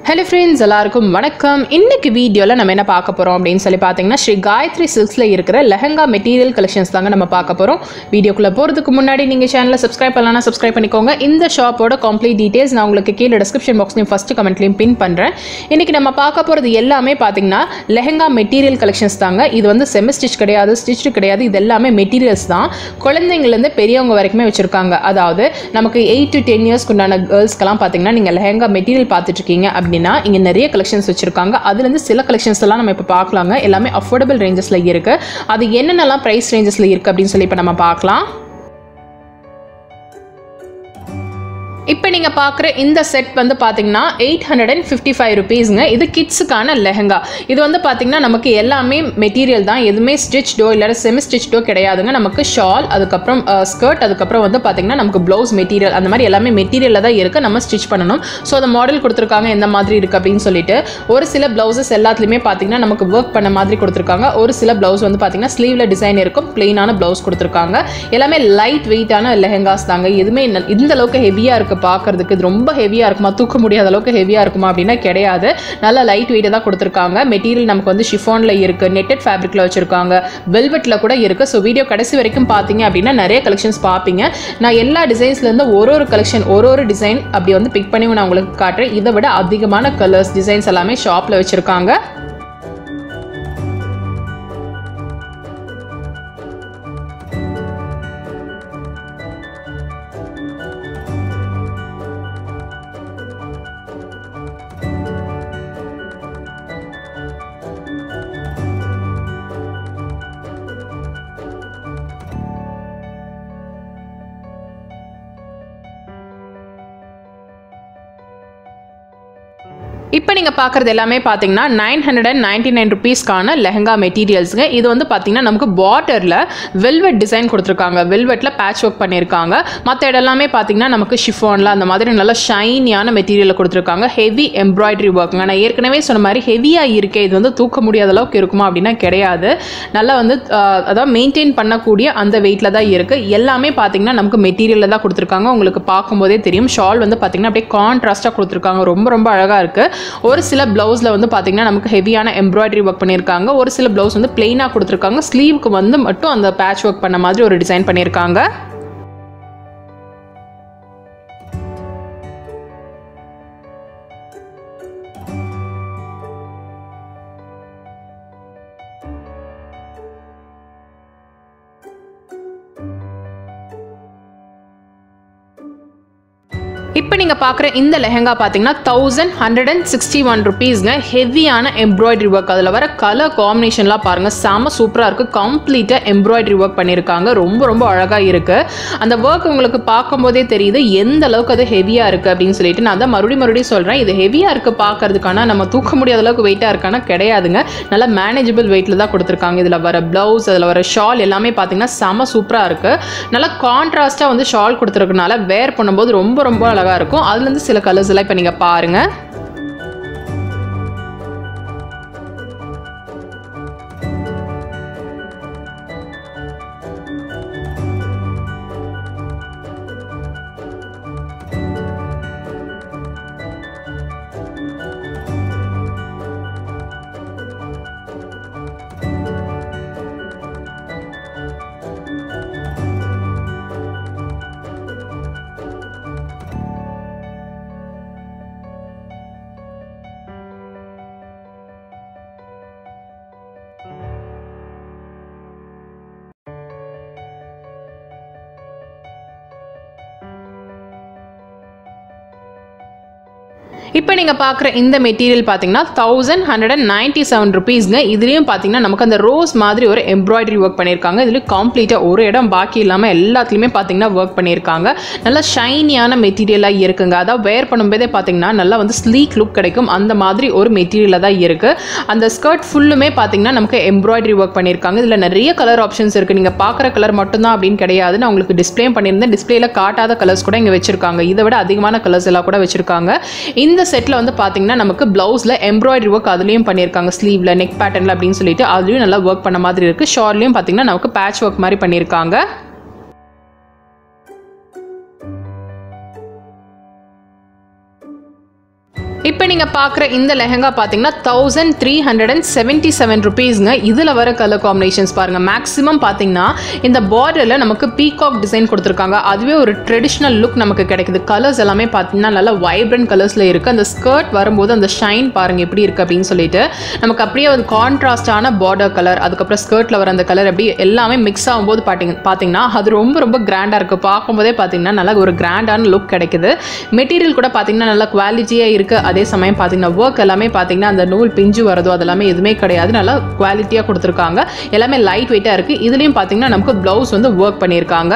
hello friends எல்லாருக்கும் வணக்கம் இன்னைக்கு வீடியோவில் நம்ம என்ன பார்க்க போகிறோம் அப்படின்னு சொல்லி பார்த்தீங்கன்னா ஸ்ரீ காயத்ரி சில்க்ஸில் இருக்கிற லெஹங்கா மெட்டீரியல் கலெக்ஷன்ஸ் தாங்க நம்ம பார்க்க போகிறோம் வீடியோக்குள்ளே போகிறதுக்கு முன்னாடி நீங்கள் சேனலை சப்ஸ்கிரைப் பண்ணலாம் சப்ஸ்கிரைப் பண்ணிக்கோங்க இந்த ஷாப்போட கம்ப்ளீட் டீட்டெயில்ஸ் நான் உங்களுக்கு கீழே டிஸ்கிரிப்ஷன் பாக்ஸ்லையும் ஃபஸ்ட்டு கமெண்ட்லையும் பின் பண்ணுறேன் இன்றைக்கி நம்ம பார்க்க போகிறது எல்லாமே பார்த்தீங்கன்னா லெஹங்கா மெட்டீரியல் கலெக்ஷன்ஸ் தாங்க இது வந்து செமி ஸ்டிச் கிடையாது ஸ்டிச்சு கிடையாது இது எல்லாமே மெட்டீரியல்ஸ் தான் குழந்தைங்கள்லேருந்து பெரியவங்க வரைக்குமே வச்சுருக்காங்க அதாவது நமக்கு எயிட் டு டென் இயர்ஸ்க்கு உண்டான கேர்ள்ஸ்க்கெல்லாம் பார்த்தீங்கன்னா நீங்கள் லெஹங்கா மெட்டீரியல் பார்த்துட்ருக்கீங்க அப்படின்னா இங்கே நிறைய கலெக்ஷன்ஸ் வச்சுருக்காங்க அதுலேருந்து சில கலெக்ஷன்ஸ் எல்லாம் நம்ம இப்போ பார்க்கலாங்க எல்லாமே அஃபோர்டபுள் ரேஞ்சஸில் இருக்குது அது என்னென்னலாம் ப்ரைஸ் ரேஞ்சஸில் இருக்குது அப்படின்னு சொல்லி இப்போ நம்ம பார்க்கலாம் இப்போ நீங்கள் பார்க்குற இந்த செட் வந்து பார்த்தீங்கன்னா eight hundred and fifty five ருபீஸுங்க இது கிட்ஸுக்கான லெஹங்கா இது வந்து பார்த்தீங்கன்னா நமக்கு எல்லாமே மெட்டீரியல் தான் எதுவுமே ஸ்டிச்டோ இல்லை செமி ஸ்டிச்டோ கிடையாதுங்க நமக்கு ஷால் அதுக்கப்புறம் ஸ்கர்ட் அதுக்கப்புறம் வந்து பார்த்தீங்கன்னா நமக்கு ப்ளவுஸ் மெட்டீரியல் அந்த மாதிரி எல்லாமே மெட்டீரியலில் தான் இருக்குது நம்ம ஸ்டிச் பண்ணணும் ஸோ அந்த மாடல் கொடுத்துருக்காங்க எந்த மாதிரி இருக்குது அப்படின்னு சொல்லிட்டு ஒரு சில ப்ளவுசஸ் எல்லாத்துலேயுமே பார்த்தீங்கன்னா நமக்கு ஒர்க் பண்ண மாதிரி கொடுத்துருக்காங்க ஒரு சில ப்ளவுஸ் வந்து பார்த்தீங்கன்னா ஸ்லீவில் டிசைன் இருக்கும் பிளெயினான ப்ளவுஸ் கொடுத்துருக்காங்க எல்லாமே லைட் வெயிட்டான லெஹங்காஸ் தாங்க எதுவுமே ந- இந்த அளவுக்கு ஹெவியாக இருக்குது பார்க்கறதுக்கு இது ரொம்ப ஹெவியாக இருக்குமா தூக்க முடியாத அளவுக்கு ஹெவியாக இருக்குமா அப்படின்னா கிடையாது நல்லா லைட் வெயிட்டை தான் கொடுத்துருக்காங்க மெட்டீரியல் நமக்கு வந்து ஷிஃபானில் இருக்குது நெட்டட் ஃபேப்ரிக்கில் வச்சுருக்காங்க வெல்வெட்டில் கூட இருக்குது ஸோ வீடியோ கடைசி வரைக்கும் பார்த்தீங்க அப்படின்னா நிறைய கலெக்ஷன்ஸ் பார்ப்பீங்க நான் எல்லா டிசைன்ஸ்லேருந்து ஒரு ஒரு கலெக்ஷன் ஒரு ஒரு டிசைன் அப்படி வந்து பிக் பண்ணி நான் உங்களுக்கு காட்டுறேன் இதை விட அதிகமான கலர்ஸ் டிசைன்ஸ் எல்லாமே ஷாப்பில் வச்சுருக்காங்க இப்போ நீங்கள் பார்க்குறது எல்லாமே பார்த்தீங்கன்னா nine hundred and ninety nine ருபீஸ்க்கான லெஹங்கா மெட்டீரியல்ஸுங்க இது வந்து பார்த்தீங்கன்னா நமக்கு பார்டரில் வெல்வெட் டிசைன் கொடுத்துருக்காங்க வெல்வெட்டில் பேட்ச் ஒர்க் பண்ணியிருக்காங்க மற்ற இடம் எல்லாமே பார்த்தீங்கன்னா நமக்கு ஷிஃபானில் அந்த மாதிரி நல்ல ஷைனியான மெட்டீரியல் கொடுத்துருக்காங்க ஹெவி எம்ப்ராய்டரி ஒர்க்குங்க நான் ஏற்கனவே சொன்ன மாதிரி ஹெவியாக இருக்கே இது வந்து தூக்க முடியாத அளவுக்கு இருக்குமா அப்படின்னா கிடையாது நல்லா வந்து ஆஹ், அதாவது மெயின்டைன் பண்ணக்கூடிய அந்த வெயிட்டில் தான் இருக்குது எல்லாமே பார்த்தீங்கன்னா நமக்கு மெட்டீரியலில் தான் கொடுத்துருக்காங்க உங்களுக்கு பார்க்கும்போதே தெரியும் ஷால் வந்து பார்த்தீங்கன்னா அப்படியே கான்ட்ராஸ்ட்டாக கொடுத்துருக்காங்க ரொம்ப ரொம்ப அழகாக இருக்குது ஒரு சில ப்ளவுஸில் வந்து பார்த்தீங்கன்னா நமக்கு ஹெவியான எம்ப்ராய்டரி ஒர்க் பண்ணியிருக்காங்க ஒரு சில ப்ளவுஸ் வந்து பிளெயினாக கொடுத்துருக்காங்க ஸ்லீவுக்கு வந்து மட்டும் அந்த பேட்ச் ஒர்க் பண்ண மாதிரி ஒரு டிசைன் பண்ணியிருக்காங்க இப்போ நீங்கள் பார்க்குற இந்த லெஹங்கா பார்த்தீங்கன்னா thousand hundred and sixty one ருபீஸ்ங்க ஹெவியான எம்ப்ராய்டரி ஒர்க் அதில் வர கலர் காம்பினேஷன்லாம் பாருங்கள் செம சூப்பராக இருக்குது கம்ப்ளீட்டாக எம்ப்ராய்டரி ஒர்க் பண்ணியிருக்காங்க ரொம்ப ரொம்ப அழகாக இருக்குது அந்த ஒர்க் உங்களுக்கு பார்க்கும்போதே தெரியுது எந்த அளவுக்கு அது ஹெவியாக இருக்குது அப்படின்னு சொல்லிட்டு நான் தான் மறுபடியும் மறுபடியும் சொல்கிறேன் இது ஹெவியாக இருக்குது பார்க்கறதுக்கான நம்ம தூக்க முடியாத அளவுக்கு வெயிட்டாக இருக்கானா கிடையாதுங்க நல்லா மேனேஜபிள் வெயிட்டில் தான் கொடுத்துருக்காங்க இதில் வர ப்ளவுஸ் அதில் வர ஷால் எல்லாமே பார்த்தீங்கன்னா செம சூப்பராக இருக்குது நல்லா கான்ட்ராஸ்ட்டாக வந்து ஷால் கொடுத்துருக்கனால வேர் பண்ணும்போது ரொம்ப ரொம்ப அழகாக இருக்கும் அதுலேருந்து சில கலர்ஸ் எல்லாம் இப்போ நீங்கள் பாருங்கள் இப்போ நீங்கள் பார்க்குற இந்த மெட்டீரியல் பார்த்தீங்கன்னா thousand hundred and ninety seven ருபீஸ்ங்க இதுலேயும் பார்த்தீங்கன்னா நமக்கு அந்த ரோஸ் மாதிரி ஒரு எம்ப்ராய்டரி ஒர்க் பண்ணியிருக்காங்க இதுலேயும் கம்ப்ளீட்டாக ஒரு இடம் பாக்கி இல்லாமல் எல்லாத்துலேயுமே பார்த்தீங்கன்னா ஒர்க் பண்ணியிருக்காங்க நல்லா ஷைனியான மெட்டீரியலாக இருக்குங்க அதாவது வேர் பண்ணும்போதே பார்த்தீங்கன்னா நல்லா வந்து ஸ்லீக் லுக் கிடைக்கும் அந்த மாதிரி ஒரு மெட்டீரியலாக தான் இருக்குது அந்த ஸ்கர்ட் ஃபுல்லுமே பார்த்தீங்கன்னா நமக்கு எம்ப்ராய்டரி ஒர்க் பண்ணியிருக்காங்க இதில் நிறைய கலர் ஆப்ஷன்ஸ் இருக்குது நீங்கள் பார்க்குற கலர் மட்டும்தான் அப்படின்னு கிடையாது நான் உங்களுக்கு டிஸ்ப்ளே பண்ணியிருந்தேன் டிஸ்ப்ளேல காட்டாத கலர்ஸ் கூட இங்கே வச்சிருக்காங்க இதை விட அதிகமான கலர்ஸ் எல்லாம் கூட வச்சிருக்காங்க இந்த செட்டில் வந்து பார்த்தீங்கன்னா நமக்கு ப்ளவுஸில் எம்ப்ராய்டரி ஒர்க் அதுலேயும் பண்ணியிருக்காங்க ஸ்லீவில் நெக் பேட்டர்னில் அப்படின்னு சொல்லிட்டு அதுலேயும் நல்லா ஒர்க் பண்ண மாதிரி இருக்குது ஷார்ட்லேயும் பார்த்தீங்கன்னா நமக்கு பேட்ச் ஒர்க் மாதிரி பண்ணியிருக்காங்க இப்போ நீங்கள் பார்க்குற இந்த லெஹங்கா பார்த்தீங்கன்னா thousand three hundred and seventy seven ருபீஸ்ங்க இதில் வர கலர் காம்பினேஷன்ஸ் பாருங்கள் மேக்ஸிமம் பார்த்தீங்கன்னா இந்த பார்டரில் நமக்கு பீகாக் டிசைன் கொடுத்துருக்காங்க அதுவே ஒரு ட்ரெடிஷ்னல் லுக் நமக்கு கிடைக்குது கலர்ஸ் எல்லாமே பார்த்தீங்கன்னா நல்லா வைப்ரண்ட் கலர்ஸில் இருக்குது அந்த ஸ்கர்ட் வரும்போது அந்த ஷைன் பாருங்கள் எப்படி இருக்குது அப்படின்னு சொல்லிட்டு நமக்கு அப்படியே ஒரு கான்ட்ராஸ்டான பார்டர் கலர் அதுக்கப்புறம் ஸ்கர்ட்டில் வர அந்த கலர் அப்படி எல்லாமே மிக்ஸ் ஆகும்போது பார்த்தீங்க பார்த்தீங்கன்னா அது ரொம்ப ரொம்ப கிராண்டாக இருக்குது பார்க்கும்போதே பார்த்தீங்கன்னா நல்லா ஒரு கிராண்டான லுக் கிடைக்குது மெட்டீரியல் கூட பார்த்தீங்கன்னா நல்லா குவாலிட்டியாக இருக்குது அதே சமயம் பார்த்தீங்கன்னா ஒர்க் எல்லாமே பார்த்தீங்கன்னா அந்த நூல் பிஞ்சு வரதோ அதெல்லாமே எதுவுமே கிடையாது நல்லா குவாலிட்டியாக கொடுத்துருக்காங்க எல்லாமே லைட் வெயிட்டாக இருக்குது இதுலேயும் பார்த்தீங்கன்னா நமக்கு ப்ளவுஸ் வந்து ஒர்க் பண்ணியிருக்காங்க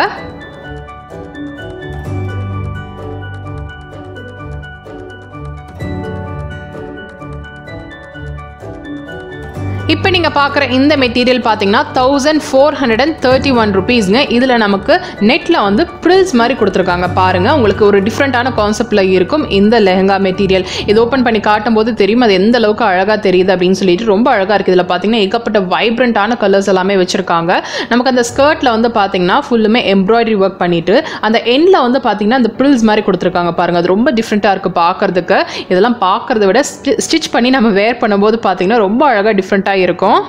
இப்போ நீங்கள் பார்க்குற இந்த மெட்டீரியல் பார்த்தீங்கன்னா thousand four hundred and thirty one ருபீஸ்ங்க இதில் நமக்கு நெட்டில் வந்து ப்ரில்ஸ் மாதிரி கொடுத்துருக்காங்க பாருங்கள் உங்களுக்கு ஒரு டிஃப்ரெண்ட்டான கான்செப்டில் இருக்கும் இந்த லெஹங்கா மெட்டீரியல் இது ஓப்பன் பண்ணி காட்டும் போது தெரியும் அது எந்த அளவுக்கு அழகாக தெரியுது அப்படின்னு சொல்லிட்டு ரொம்ப அழகாக இருக்குது இதில் பார்த்தீங்கன்னா ஏகப்பட்ட வைப்ரண்ட்டான கலர்ஸ் எல்லாமே வச்சுருக்காங்க நமக்கு அந்த ஸ்கர்ட்டில் வந்து பார்த்தீங்கன்னா ஃபுல்லுமே எம்ப்ராய்டரி ஒர்க் பண்ணிட்டு அந்த எண்டில் வந்து பார்த்தீங்கன்னா அந்த ப்ரில்ஸ் மாதிரி கொடுத்துருக்காங்க பாருங்கள் அது ரொம்ப டிஃப்ரெண்ட்டாக இருக்குது பார்க்கறதுக்கு இதெல்லாம் பார்க்கறத விட ஸ்டிச் பண்ணி நம்ம வேர் பண்ணும்போது பார்த்தீங்கன்னா ரொம்ப அழகாக டிஃப்ரெண்ட்டாக இருக்கும்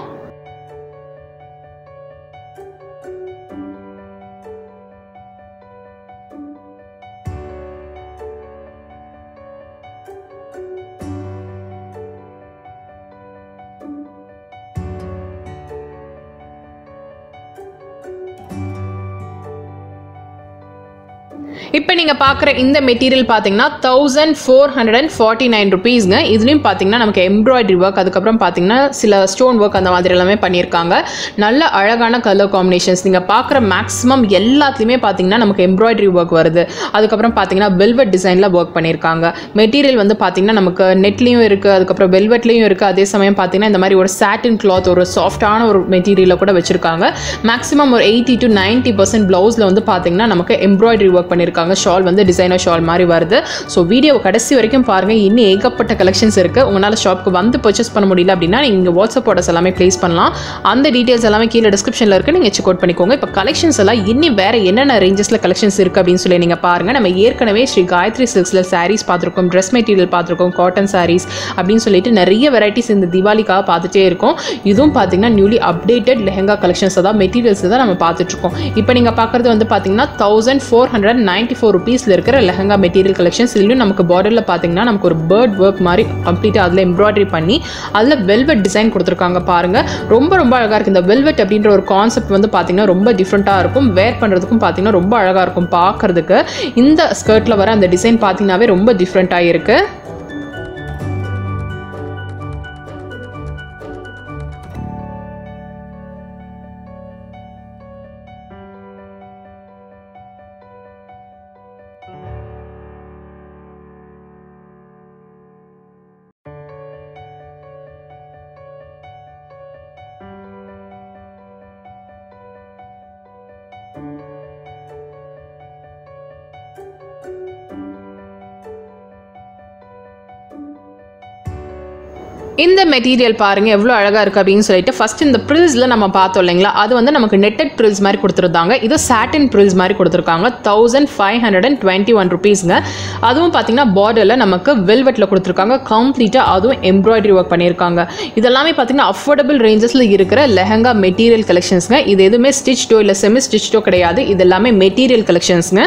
இப்போ நீங்கள் பார்க்குற இந்த மெட்டீரியல் பார்த்தீங்கன்னா thousand four hundred and forty nine ருபீஸ்ங்க இதுலேயும் பார்த்தீங்கன்னா நமக்கு எம்ப்ராய்டரி ஒர்க் அதுக்கப்புறம் பார்த்தீங்கன்னா சில ஸ்டோன் ஒர்க் அந்த மாதிரி எல்லாமே பண்ணியிருக்காங்க நல்ல அழகான கலர் காம்பினேஷன்ஸ் நீங்கள் பார்க்குற மேக்ஸிமம் எல்லாத்துலேயுமே பார்த்தீங்கன்னா நமக்கு எம்ப்ராய்டரி ஒர்க் வருது அதுக்கப்புறம் பார்த்தீங்கன்னா வெல்வெட் டிசைனில் ஒர்க் பண்ணியிருக்காங்க மெட்டீரியல் வந்து பார்த்தீங்கன்னா நமக்கு நெட்லேயும் இருக்குது அதுக்கப்புறம் வெல்வெட்லேயும் இருக்குது அதே சமயம் பார்த்தீங்கன்னா இந்த மாதிரி ஒரு சாட்டின் கிளாத் ஒரு சாஃப்டான ஒரு மெட்டீரியலை கூட வச்சுருக்காங்க மேக்ஸிமம் ஒரு எயிட்டி டு நைன்ட்டி பர்சன்ட் ப்ளவுஸில் வந்து பார்த்தீங்கன்னா நமக்கு எம்ப்ராய்டரி ஒர்க் பண்ணியிருக்காங்க ஷால் வந்து டிசைனர் ஷால் மாதிரி வருது ஸோ வீடியோ கடைசி வரைக்கும் பாருங்கள் இன்னும் ஏகப்பட்ட கலெக்ஷன்ஸ் இருக்குது உங்களால் ஷாப்க்கு வந்து பர்ச்சேஸ் பண்ண முடியல அப்படின்னா நீங்கள் வாட்ஸ்அப் ஆர்டர்ஸ் எல்லாமே ப்ளேஸ் பண்ணலாம் அந்த டீட்டெயில்ஸ் எல்லாமே கீழே டிஸ்கிரிப்ஷனில் இருக்குது நீங்கள் செக் அவுட் பண்ணிக்கோங்க இப்போ கலெக்ஷன்ஸ் எல்லாம் இன்னும் வேறு என்னென்ன ரேஞ்சஸில் கலெக்ஷன்ஸ் இருக்குது அப்படின்னு சொல்லி நீங்கள் பாருங்கள் நம்ம ஏற்கனவே ஸ்ரீ காயத்ரி சில்க்ஸில் சாரீஸ் பார்த்துருக்கோம் ட்ரெஸ் மெட்டீரியல் பார்த்துருக்கோம் காட்டன் சாரீஸ் அப்படின்னு சொல்லிட்டு நிறைய வெரைட்டிஸ் இந்த தீபாவளிக்காக பார்த்துட்டே இருக்கோம் இதுவும் பார்த்தீங்கன்னா நியூலி அப்டேட்டட் லெஹங்கா கலெக்ஷன்ஸ் தான் மெட்டீரியல்ஸ் தான் நம்ம பார்த்துட்ருக்கோம் இப்போ நீங்கள் பார்க்குறது வந்து பார்த்தீங்கன்னா thousand four hundred ninety four ருபீஸில் இருக்கிற லெஹங்கா மெட்டீரியல் கலெக்ஷன்ஸ் இதுலையும் நமக்கு பார்டரில் பார்த்தீங்கன்னா நமக்கு ஒரு பேர்ட் ஒர்க் மாதிரி கம்ப்ளீட்டாக அதில் எம்ப்ராய்டரி பண்ணி அதில் வெல்வெட் டிசைன் கொடுத்துருக்காங்க பாருங்கள் ரொம்ப ரொம்ப அழகாக இருக்குது இந்த வெல்வெட் அப்படின்ற ஒரு கான்செப்ட் வந்து பார்த்தீங்கன்னா ரொம்ப டிஃப்ரெண்ட்டாக இருக்கும் வேர் பண்ணுறதுக்கும் பார்த்தீங்கன்னா ரொம்ப அழகாக இருக்கும் பார்க்குறதுக்கு இந்த ஸ்கர்ட்டில் வர அந்த டிசைன் பார்த்தீங்கன்னாவே ரொம்ப டிஃப்ரெண்ட்டாக இருக்குது இந்த மெட்டீரியல் பாருங்கள் எவ்வளோ அழகாக இருக்குது அப்படின்னு சொல்லிட்டு ஃபஸ்ட் இந்த ப்ரில்ஸில் நம்ம பார்த்தோம் இல்லைங்களா அது வந்து நமக்கு நெட்டட் ப்ரில்ஸ் மாதிரி கொடுத்துருந்தாங்க இது சாட்டின் ப்ரில்ஸ் மாதிரி கொடுத்துருக்காங்க thousand five hundred and twenty one ருபீஸ்ங்க அதுவும் பார்த்தீங்கன்னா பார்டரில் நமக்கு வெல்வெட்டில் கொடுத்துருக்காங்க கம்ப்ளீட்டாக அதுவும் எம்ப்ராய்டரி ஒர்க் பண்ணியிருக்காங்க இதெல்லாமே பார்த்தீங்கன்னா அஃபோர்டபுள் ரேஞ்சஸில் இருக்கிற லெஹங்கா மெட்டீரியல் கலெக்ஷன்ஸ்ங்க இது எதுவுமே ஸ்டிச்டோ இல்லை செமி ஸ்டிச்டோ கிடையாது இது எல்லாமே மெட்டீரியல் கலெக்ஷன்ஸ்ங்க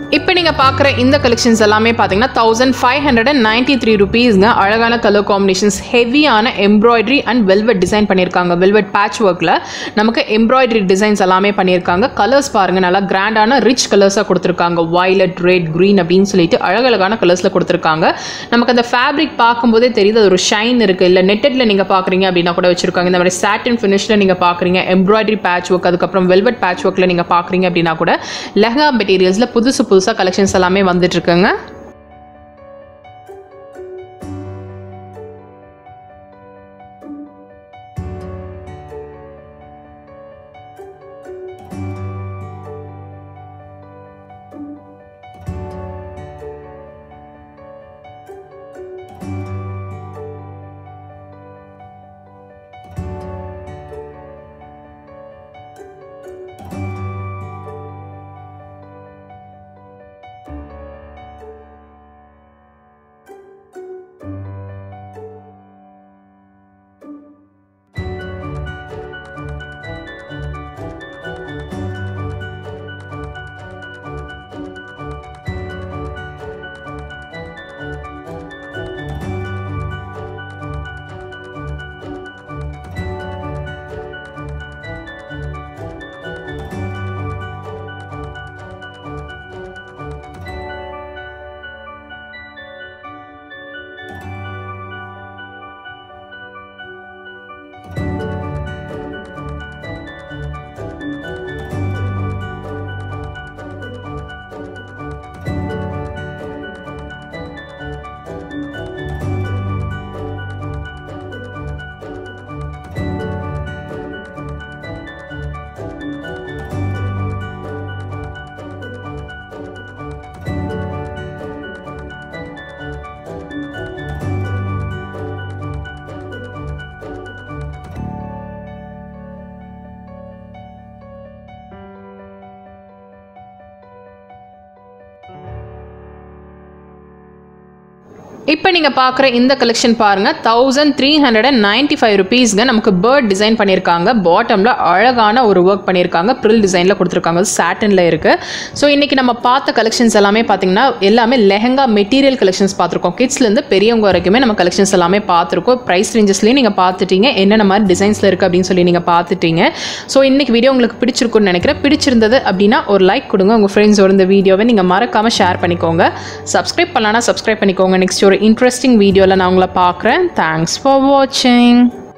இப்போ நீங்கள் பார்க்குற இந்த கலெக்ஷன்ஸ் எல்லாமே பார்த்தீங்கன்னா thousand five hundred and ninety three ருபீஸ்ங்க அழகான கலர் காம்பினேஷன்ஸ் ஹெவியான எம்ப்ராய்டரி அண்ட் வெல்வெட் டிசைன் பண்ணியிருக்காங்க வெல்வெட் பேட்ச் ஒர்க்கில் நமக்கு எம்ப்ராய்டரி டிசைன்ஸ் எல்லாமே பண்ணியிருக்காங்க கலர்ஸ் பாருங்கள் நல்லா கிராண்டான ரிச் கலர்ஸாக கொடுத்துருக்காங்க வயலட் ரெட் க்ரீன் அப்படின்னு சொல்லிட்டு அழகழகான கலர்ஸில் கொடுத்துருக்காங்க நமக்கு அந்த ஃபேப்ரிக் பார்க்கும்போதே தெரியுது அது ஒரு ஷைன் இருக்குது இல்லை நெட்டடில் நீங்கள் பார்க்குறீங்க அப்படின்னா கூட வச்சுருக்காங்க இந்த மாதிரி சாட்டின் ஃபினிஷில் நீங்கள் பார்க்குறீங்க எம்ப்ராய்டரி பேட்ச் ஒர்க் அதுக்கப்புறம் வெல்வெட் பேட்ச் ஒர்க்கில் நீங்கள் பார்க்குறீங்க அப்படின்னா கூட லெஹங்கா மெட்டீரியல்ஸில் புதுசு புதுசாக கலெக்ஷன்ஸ் எல்லாமே வந்துட்டு இருக்குங்க இப்போ நீங்கள் பார்க்குற இந்த கலெக்ஷன் பாருங்கள் thousand three hundred and ninety five ருபீஸ்ங்க நமக்கு பேர்ட் டிசைன் பண்ணியிருக்காங்க பாட்டமில் அழகான ஒரு ஒர்க் பண்ணியிருக்காங்க ப்ரில் டிசைனில் கொடுத்துருக்காங்க சாட்டனில் இருக்குது ஸோ இன்றைக்கி நம்ம பார்த்த கலெக்ஷன்ஸ் எல்லாமே பார்த்தீங்கன்னா எல்லாமே லெஹங்கா மெட்டீரியல் கலெக்ஷன்ஸ் பார்த்துருக்கோம் கிட்ஸ்லேருந்து பெரியவங்க வரைக்குமே நம்ம கலெக்ஷன்ஸ் எல்லாமே பார்த்துருக்கோம் ப்ரைஸ் ரேஞ்சஸ்லேயும் நீங்கள் பார்த்துட்டீங்க என்னென்ன மாதிரி டிசைன்ஸில் இருக்குது அப்படின்னு சொல்லி நீங்கள் பார்த்துட்டீங்க ஸோ இன்றைக்கி வீடியோ உங்களுக்கு பிடிச்சிருக்குன்னு நினைக்கிறேன் பிடிச்சிருந்தது அப்படின்னா ஒரு லைக் கொடுங்க உங்கள் ஃப்ரெண்ட்ஸோட இந்த வீடியோவை நீங்கள் மறக்காமல் ஷேர் பண்ணிக்கோங்க சப்ஸ்கிரைப் பண்ணலான்னா சப்ஸ்கிரைப் பண்ணிக்கோங்க நெக்ஸ்ட் ஒரு இன்ட்ரெஸ்டிங் வீடியோவில் நான் உங்களை பார்க்குறேன் தேங்க்ஸ் ஃபார் வாட்சிங்